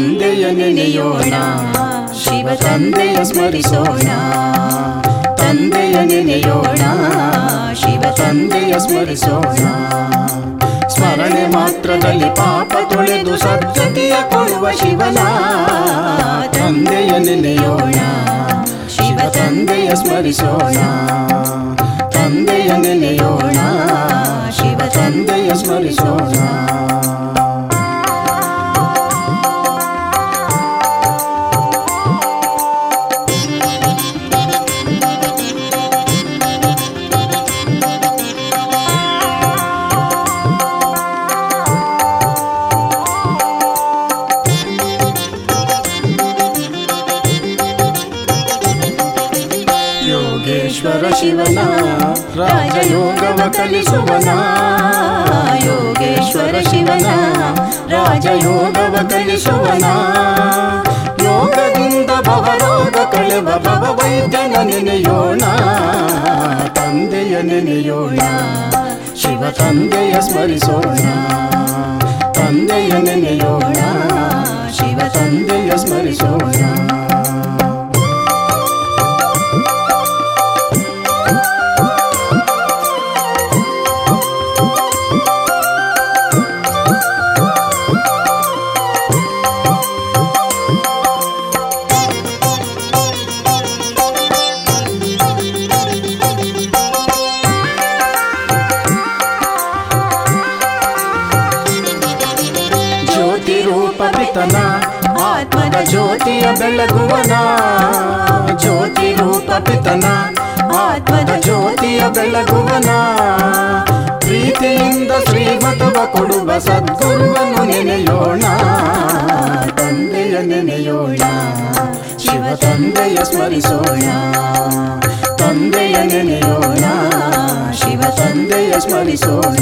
ತಂದೆಯ ನೆನೆಯೋಣ ಶಿವ ತಂದೆಯ ಸ್ಮರಿಸೋಣ ತಂದೆಯ ನೆನೆಯೋಣ ಶಿವ ತಂದೆಯ ಸ್ಮರಿಸೋಣ ಸ್ಮರಣೆ ಮಾತ್ರದಲ್ಲಿ ಪಾಪ ತೊಳೆದು ಸದ್ಗತಿಯ ಕೊಡುವ ಶಿವನ ತಂದೆಯ ನೆನೆಯೋಣ ಶಿವ ತಂದೆಯ ಸ್ಮರಿಸೋಣ ತಂದೆಯ ನೆನೆಯೋಣ ಶಿವ ತಂದೆಯ ಸ್ಮರಿಸೋಣ ಯೋಗೇಶ್ವರ ಶಿವನ ರಾಜಯೋಗವ ಕಲಿಸುವನ ಯೋಗೇಶ್ವರ ಶಿವನ ರಾಜಯೋಗವ ಕಲಿಸುವನ ಯೋಗದಿಂದ ಭವರೋಗ ಕಳೆವ ಭವ ವೈದ್ಯನ ನೆನೆಯೋಣ ತಂದೆಯ ನೆನೆಯೋಣ ಶಿವ ತಂದೆಯ ಸ್ಮರಿಸೋಣ ತಂದೆಯ ನೆನೆಯೋಣ ಶಿವ ತಂದೆಯ ಸ್ಮರಿಸೋಣ ಜ್ಯೋತಿ ರೂಪ ಪಿತನ ಆತ್ಮದ ಜ್ಯೋತಿಯ ಬೆಳಗುವನ ಜ್ಯೋತಿ ರೂಪ ಪಿತನ ಆತ್ಮದ ಜ್ಯೋತಿಯ ಬೆಳಗುವನ ಪ್ರೀತಿಯಿಂದ ಶ್ರೀಮತವ ಕೊಡುವ ಸದ್ಗುರುವನ್ನು ನೆನೆಯೋಣ ತಂದೆಯ ನೆನೆಯೋಣ ಶಿವ ತಂದೆಯ ಸ್ಮರಿಸೋಣ ತಂದೆಯ ನೆನೆಯೋಣ ಶಿವ ತಂದೆಯ ಸ್ಮರಿಸೋಣ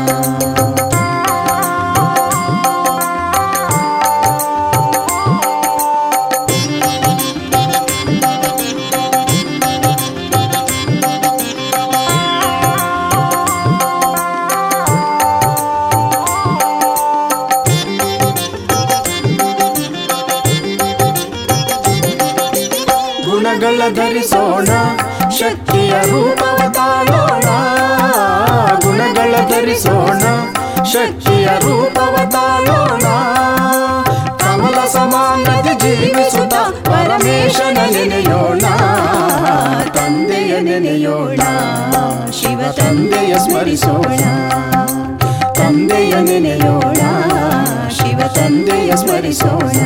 ಗುಣಗಳ ಧರಿಸೋಣ ಶಕ್ತಿಯ ರೂಪವ ತಾಳೋಣ ಗುಣಗಳ ಧರಿಸೋಣ ಶಕ್ತಿಯ ರೂಪವ ತಾಳೋಣ ಕಮಲ ಸಮಾನದಿ ಜೀವಿಸುತ್ತ ಪರಮೇಶನ ನೆನೆಯೋಣ ತಂದೆಯ ನೆನೆಯೋಣ ಶಿವ ತಂದೆಯ ಸ್ಮರಿಸೋಣ ತಂದೆಯ ನೆನೆಯೋಣ ಶಿವ ತಂದೆಯ ಸ್ಮರಿಸೋಣ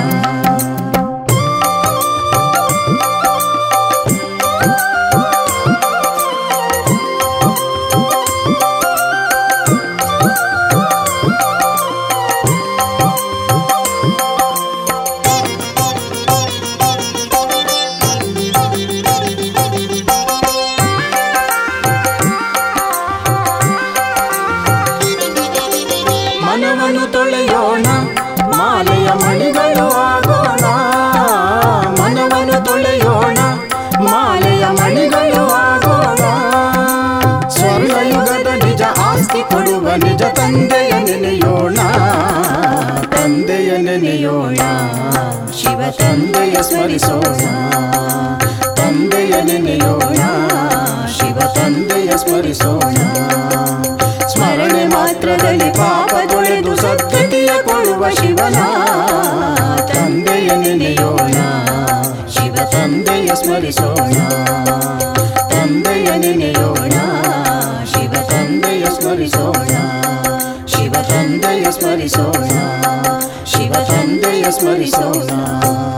ಮನವನ್ನು ತೊಳೆಯೋಣ ಮಾಲೆಯ ಮಣಿಗಳು ಆಗೋಣ ಮನವನ್ನು ತೊಳೆಯೋಣ ಮಾಲೆಯ ಮಣಿಗಳು ಆಗೋಣ ಸ್ವರ್ಣಯುಗದ ನಿಜ ಆಸ್ತಿ ಕೊಡುವ ನಿಜ ತಂದೆಯ ನೆನೆಯೋಣ ತಂದೆಯ ನೆನೆಯೋಣ ಶಿವ ತಂದೆಯ ಸ್ಮರಿಸೋಣ ತಂದೆಯ ನೆನೆಯೋಣ ಶಿವ ತಂದೆಯ ಸ್ಮರಿಸೋಣ ಸ್ಮರಣೆ ಮಾತ್ರದಲ್ಲಿ ಪಾಪ ತೊಳೆದು ಸದ್ಗತಿಯ ಕೊಡುವ ಶಿವನ ತಂದೆಯ ನೆನೆಯೋಣ ಶಿವ ತಂದೆಯ ಸ್ಮರಿಸೋಣ ತಂದೆಯ ನೆನೆಯೋಣ ಶಿವ ತಂದೆಯ ಸ್ಮರಿಸೋಣ ಶಿವ ತಂದೆಯ ಸ್ಮರಿಸೋಣ ಶಿವ ತಂದೆಯ ಸ್ಮರಿಸೋಣ